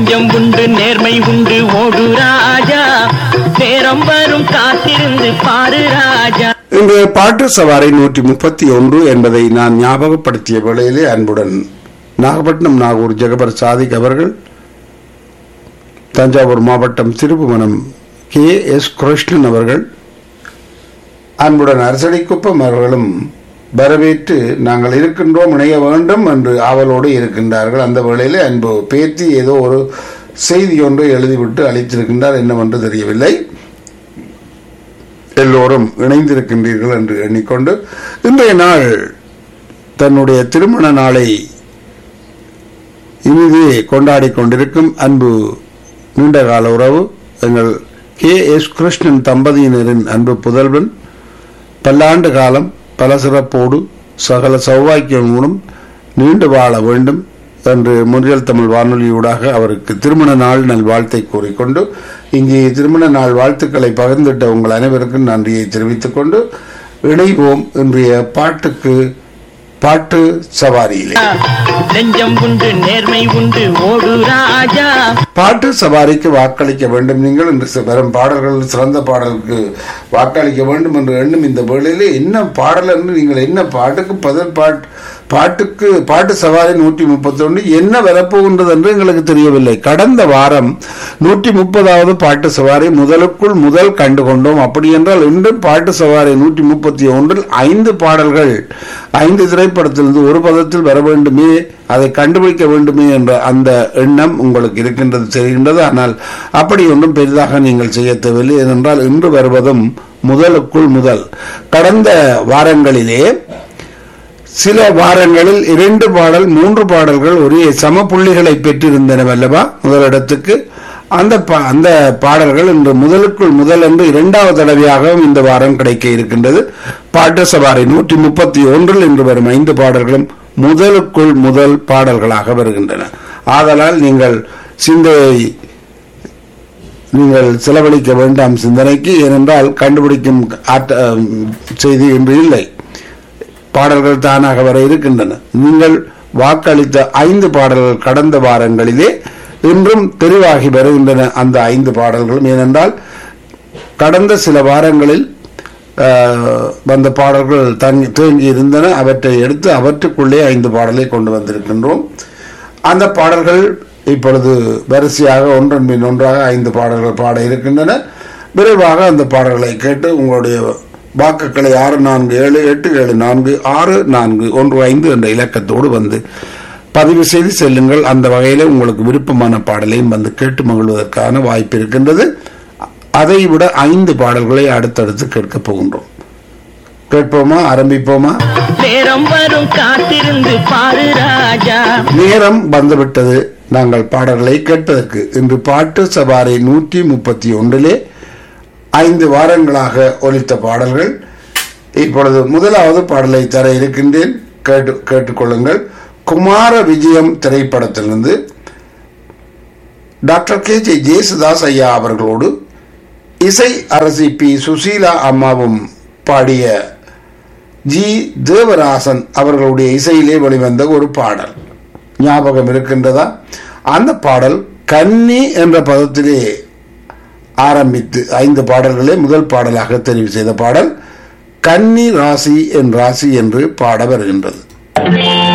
நெஞ்சம் உண்டு நேர்மை உண்டு ஓடு ராஜா நேரம் வரும் காத்திருந்து பாரு ராஜா இன்று பாட்டு சவாரி நூற்றி முப்பத்தி ஒன்று என்பதை நான் ஞாபகப்படுத்திய வேளையிலே அன்புடன் நாகப்பட்டினம் நாகூர் ஜெகபர் சாதிக் அவர்கள் தஞ்சாவூர் மாவட்டம் திருப்புவனம் கே எஸ் கிருஷ்ணன் அவர்கள் அன்புடன் அரசடிக்குப்பம் அவர்களும் வரவேற்று நாங்கள் இருக்கின்றோம் இணைய வேண்டும் என்று ஆவலோடு இருக்கின்றார்கள் அந்த வேளையிலே அன்பு பேத்தி ஏதோ ஒரு செய்தி ஒன்றை எழுதிவிட்டு அளித்திருக்கின்றார் என்னவென்று தெரியவில்லை எல்லோரும் இணைந்திருக்கின்றீர்கள் என்று எண்ணிக்கொண்டு இன்றைய நாள் தன்னுடைய திருமண நாளை இனிதே கொண்டாடி கொண்டிருக்கும் அன்பு நீண்டகால உறவு எங்கள் கே எஸ் கிருஷ்ணன் தம்பதியினரின் அன்பு புதல்வன் பல்லாண்டு காலம் பல சிறப்போடு சகல சௌவாக்கியங்களுடன் நீண்டு வாழ வேண்டும் என்று முன்றியல் தமிழ் வானொலியூடாக அவருக்கு திருமண நாள் நல்வாழ்த்தை கூறிக்கொண்டு இங்கே திருமண நாள் வாழ்த்துக்களை பகிர்ந்திட்ட உங்கள் அனைவருக்கும் நன்றியை தெரிவித்துக் கொண்டு இணைவோம் இன்றைய பாட்டுக்கு பாட்டு சவாரியிலே நெஞ்சம் உண்டு நேர்மை உண்டு ஓடு ராஜா பாட்டு சவாரிக்கு வாக்களிக்க வேண்டும் நீங்கள் என்று சி- வரும் பாடல்கள் சிறந்த பாடலுக்கு வாக்களிக்க வேண்டும் என்று எண்ணும் இந்த வேளையிலே என்ன பாடல் என்று நீங்கள் என்ன பாட்டுக்கு பதில் பாட்டு பாட்டுக்கு பாட்டு சவாரி நூற்றி முப்பத்தி என்ன வரப்போகின்றது என்று எங்களுக்கு தெரியவில்லை கடந்த வாரம் நூற்றி முப்பதாவது பாட்டு சவாரி முதலுக்குள் முதல் கண்டு கொண்டோம் அப்படி என்றால் இன்றும் பாட்டு சவாரி நூற்றி முப்பத்தி ஒன்றில் ஐந்து பாடல்கள் ஐந்து திரைப்படத்திலிருந்து ஒரு பதத்தில் வர வேண்டுமே அதை கண்டுபிடிக்க வேண்டுமே என்ற அந்த எண்ணம் உங்களுக்கு இருக்கின்றது தெரிகின்றது ஆனால் அப்படி ஒன்றும் பெரிதாக நீங்கள் செய்ய தேவையில்லை ஏனென்றால் இன்று வருவதும் முதலுக்குள் முதல் கடந்த வாரங்களிலே சில வாரங்களில் இரண்டு பாடல் மூன்று பாடல்கள் ஒரே சம புள்ளிகளை பெற்றிருந்தன அல்லவா முதலிடத்துக்கு அந்த பா- அந்த பாடல்கள் இன்று முதலுக்குள் முதல் என்று இரண்டாவது தடவையாகவும் இந்த வாரம் கிடைக்க இருக்கின்றது பாட்டு சவாரி நூற்றி முப்பத்தி ஒன்றில் இன்று வரும் ஐந்து பாடல்களும் முதலுக்குள் முதல் பாடல்களாக வருகின்றன ஆதலால் நீங்கள் சிந்தையை நீங்கள் செலவழிக்க வேண்டாம் சிந்தனைக்கு ஏனென்றால் கண்டுபிடிக்கும் ஆற்ற- அஹ், செய்தி இன்று இல்லை பாடல்கள் தானாக வர இருக்கின்றன நீங்கள் வாக்களித்த ஐந்து பாடல்கள் கடந்த வாரங்களிலே இன்றும் தெரிவாகி வருகின்றன அந்த ஐந்து பாடல்களும் ஏனென்றால் கடந்த சில வாரங்களில் அஹ், வந்த பாடல்கள் தங்கி தேங்கி இருந்தன அவற்றை எடுத்து அவற்றுக்குள்ளே ஐந்து பாடலை கொண்டு வந்திருக்கின்றோம் அந்த பாடல்கள் இப்பொழுது வரிசையாக ஒன்றன் பின் ஒன்றாக ஐந்து பாடல்கள் பாட இருக்கின்றன விரைவாக அந்த பாடல்களை கேட்டு உங்களுடைய வாக்குகளை ஆறு நான்கு ஏழு எட்டு ஏழு நான்கு ஆறு நான்கு ஒன்று ஐந்து என்ற இலக்கத்தோடு வந்து பதிவு செய்து செல்லுங்கள் அந்த வகையில் உங்களுக்கு விருப்பமான பாடலையும் வந்து கேட்டு மகிழ்வதற்கான வாய்ப்பு இருக்கின்றது அதை விட ஐந்து பாடல்களை அடுத்தடுத்து கேட்கப் போகின்றோம் கேட்போமா ஆரம்பிப்போமா நேரம் வரும் காத்திருந்து பாரு ராஜா நேரம் வந்துவிட்டது நாங்கள் பாடல்களை கேட்பதற்கு இன்று பாட்டு சவாரி நூற்றி முப்பத்தி ஒன்றிலே ஐந்து வாரங்களாக ஒலித்த பாடல்கள் இப்பொழுது முதலாவது பாடலை தர இருக்கின்றேன் கேட்டு கேட்டுக்கொள்ளுங்கள் குமார விஜயம் திரைப்படத்திலிருந்து டாக்டர் கே ஜே ஜேசுதாஸ் ஐயா அவர்களோடு இசை அரசி பி சுசீலா அம்மாவும் பாடிய ஜி தேவராசன் அவர்களுடைய இசையிலே வெளிவந்த ஒரு பாடல் ஞாபகம் இருக்கின்றதா அந்த பாடல் கன்னி என்ற பதத்திலே ஆரம்பித்து ஐந்து பாடல்களே முதல் பாடலாக தெரிவு செய்த பாடல் கன்னி ராசி என் ராசி என்று பாட வருகின்றது